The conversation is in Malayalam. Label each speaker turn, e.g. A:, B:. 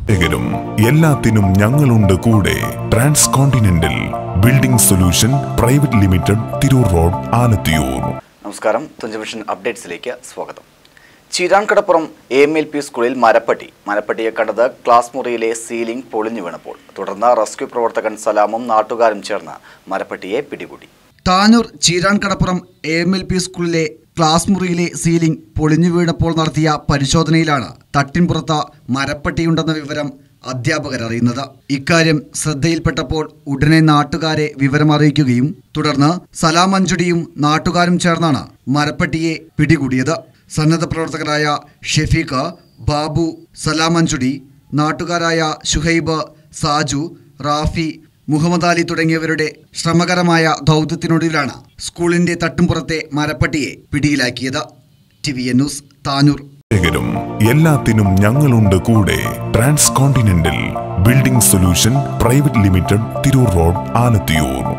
A: ഏകരും എല്ലാത്തിനും ഞങ്ങളുണ്ട് കൂടെ trans continental building solution private limited Tirur road Alathiyur
B: നമസ്കാരം തുഞ്ചവിഷൻ അപ്ഡേറ്റ്സിലേക്ക് സ്വാഗതം Cheerankadappuram A M L P സ്കൂളിൽ മരപ്പട്ടി മരപ്പട്ടിയെ കണ്ടത് ക്ലാസ് മുറിയിലെ സീലിംഗ് പൊളിഞ്ഞു വീണപ്പോൾ തുടർന്ന് റെസ്ക്യൂ പ്രവർത്തകൻ സലാമും നാട്ടുകാരും ചേർന്ന് മരപ്പട്ടിയെ പിടികൂടി
C: Tanur Cheerankadappuram A M L P സ്കൂളിലെ ക്ലാസ് മുറിയിലെ സീലിംഗ് പൊളിഞ്ഞു വീണപ്പോൾ നടത്തിയ പരിശോധനയിലാണ് തട്ടിൻപുറത്ത് മരപ്പട്ടിയുണ്ടെന്ന വിവരം അധ്യാപകർ അറിയുന്നത് ഇക്കാര്യം ശ്രദ്ധയിൽപ്പെട്ടപ്പോൾ ഉടനെ നാട്ടുകാരെ വിവരം അറിയിക്കുകയും തുടർന്ന് സലാം അഞ്ചുടിയും നാട്ടുകാരും ചേർന്നാണ് മരപ്പട്ടിയെ പിടികൂടിയത് സന്നദ്ധ പ്രവർത്തകരായ ഷെഫീഖ് ബാബു സലാം അഞ്ചുടി നാട്ടുകാരായ ഷുഹൈബ് സാജു റാഫി മുഹമ്മദ് അലി തുടങ്ങിയവരുടെ ശ്രമകരമായ ദൗത്യത്തിനൊടുവിലാണ് സ്കൂളിന്റെ തട്ടുംപുറത്തെ മരപ്പട്ടിയെ പിടിയിലാക്കിയത് T V N news Tanur
A: ഏകരും എല്ലാത്തിനും ഞങ്ങളുണ്ട് കൂടെ trans continental building solution private limited Tirur road Alathiyur